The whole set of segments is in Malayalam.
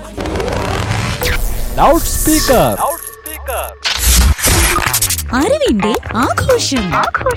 ലൗഡ് സ്പീക്കർ അറിവിന്റെ ആഘോഷം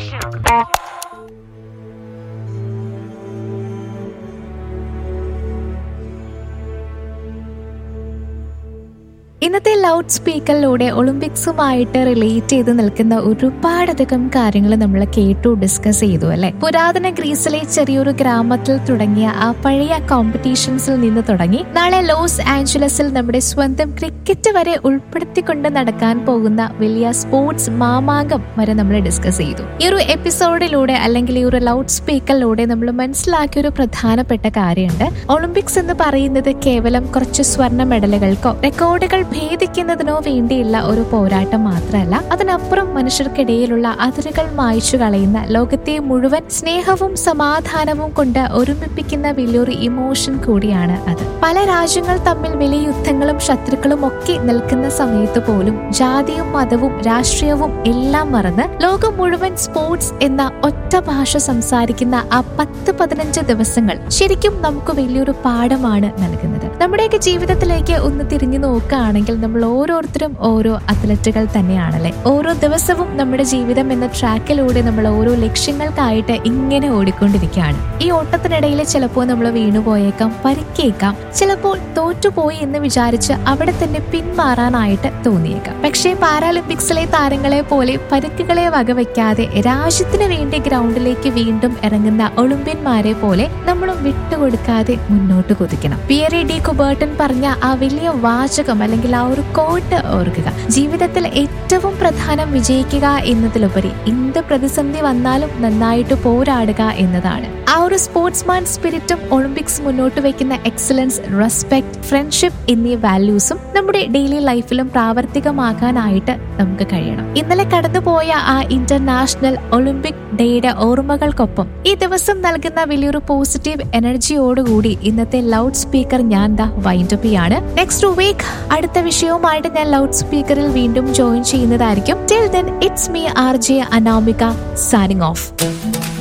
ഇന്നത്തെ ലൗഡ് സ്പീക്കറിലൂടെ ഒളിമ്പിക്സുമായിട്ട് റിലേറ്റ് ചെയ്ത് നിൽക്കുന്ന ഒരുപാടധികം കാര്യങ്ങൾ നമ്മൾ കേട്ടു ഡിസ്കസ് ചെയ്തു അല്ലെ പുരാതന ഗ്രീസിലെ ചെറിയൊരു ഗ്രാമത്തിൽ തുടങ്ങിയ ആ പഴയ കോമ്പറ്റീഷൻസിൽ നിന്ന് തുടങ്ങി നാളെ ലോസ് ആഞ്ചലസിൽ നമ്മുടെ സ്വന്തം ക്രിക്കറ്റ് വരെ ഉൾപ്പെടുത്തിക്കൊണ്ട് നടക്കാൻ പോകുന്ന വലിയ സ്പോർട്സ് മാമാങ്കം വരെ നമ്മൾ ഡിസ്കസ് ചെയ്തു ഈ ഒരു എപ്പിസോഡിലൂടെ അല്ലെങ്കിൽ ഈ ഒരു ലൗഡ് സ്പീക്കറിലൂടെ നമ്മൾ മനസ്സിലാക്കിയ ഒരു പ്രധാനപ്പെട്ട കാര്യമുണ്ട് ഒളിമ്പിക്സ് എന്ന് പറയുന്നത് കേവലം കുറച്ച് സ്വർണ്ണ മെഡലുകൾക്കോ റെക്കോർഡുകൾ ഭേദിക്കുന്നതിനോ വേണ്ടിയുള്ള ഒരു പോരാട്ടം മാത്രമല്ല അതിനപ്പുറം മനുഷ്യർക്കിടയിലുള്ള അതിരുകൾ മായ്ച്ചു കളയുന്ന ലോകത്തെ മുഴുവൻ സ്നേഹവും സമാധാനവും കൊണ്ട് ഒരുമിപ്പിക്കുന്ന വലിയൊരു ഇമോഷൻ കൂടിയാണ് അത് പല രാജ്യങ്ങൾ തമ്മിൽ വലിയ യുദ്ധങ്ങളും ശത്രുക്കളും ഒക്കെ നിൽക്കുന്ന സമയത്ത് പോലും ജാതിയും മതവും രാഷ്ട്രീയവും എല്ലാം മറന്ന് ലോകം മുഴുവൻ സ്പോർട്സ് എന്ന ഒറ്റ ഭാഷ സംസാരിക്കുന്ന ആ പത്ത് പതിനഞ്ച് ദിവസങ്ങൾ ശരിക്കും നമുക്ക് വലിയൊരു പാഠമാണ് നൽകുന്നത് നമ്മുടെയൊക്കെ ജീവിതത്തിലേക്ക് ഒന്ന് തിരിഞ്ഞു നോക്കുകയാണെങ്കിൽ നമ്മൾ ഓരോരുത്തരും ഓരോ അത്ലറ്റുകൾ തന്നെയാണല്ലേ ഓരോ ദിവസവും നമ്മുടെ ജീവിതം എന്ന ട്രാക്കിലൂടെ നമ്മൾ ഓരോ ലക്ഷ്യങ്ങൾക്കായിട്ട് ഇങ്ങനെ ഓടിക്കൊണ്ടിരിക്കുകയാണ് ഈ ഓട്ടത്തിനിടയിൽ ചിലപ്പോൾ നമ്മൾ വീണുപോയേക്കാം പരിക്കേക്കാം ചിലപ്പോൾ തോറ്റുപോയി എന്ന് വിചാരിച്ച് അവിടെ തന്നെ പിന്മാറാനായിട്ട് തോന്നിയേക്കാം പക്ഷേ പാരാലിമ്പിക്സിലെ താരങ്ങളെ പോലെ പരിക്കുകളെ വകവയ്ക്കാതെ രാജ്യത്തിന് വേണ്ടി ഗ്രൗണ്ടിലേക്ക് വീണ്ടും ഇറങ്ങുന്ന ഒളിമ്പ്യന്മാരെ പോലെ നമ്മളും വിട്ടുകൊടുക്കാതെ മുന്നോട്ട് കുതിക്കണം പിയറി ഡി കുബേർട്ടൻ പറഞ്ഞ ആ വലിയ വാചകം അല്ലെങ്കിൽ ആ ഒരു കോട്ട് ഓർക്കുക ജീവിതത്തിൽ ഏറ്റവും പ്രധാനം വിജയിക്കുക എന്നതിലുപരി എന്ത് പ്രതിസന്ധി വന്നാലും നന്നായിട്ട് പോരാടുക എന്നതാണ് ആ ഒരു സ്പോർട്സ്മാൻ സ്പിരിറ്റും ഒളിമ്പിക്സ് മുന്നോട്ട് വയ്ക്കുന്ന എക്സലൻസ് റെസ്പെക്ട് ഫ്രണ്ട്ഷിപ്പ് എന്നീ വാല്യൂസും നമ്മുടെ ഡെയിലി ലൈഫിലും പ്രാവർത്തികമാക്കാനായിട്ട് നമുക്ക് കഴിയണം ഇന്നലെ കടന്നുപോയ ആ ഇന്റർനാഷണൽ ഒളിമ്പിക് ഡേയുടെ ഓർമ്മകൾക്കൊപ്പം ഈ ദിവസം നൽകുന്ന വലിയൊരു പോസിറ്റീവ് എനർജിയോടുകൂടി ഇന്നത്തെ ലൗഡ് സ്പീക്കർ ഞാൻ ദാ വൈൻഡപ്പ് ചെയ്യാണ് നെക്സ്റ്റ് വീക്ക് അടുത്ത വിഷയവുമായിട്ട് ഞാൻ ലൗഡ് സ്പീക്കറിൽ വീണ്ടും ജോയിൻ ചെയ്യുന്നതായിരിക്കും till then it's me R J Anamika signing of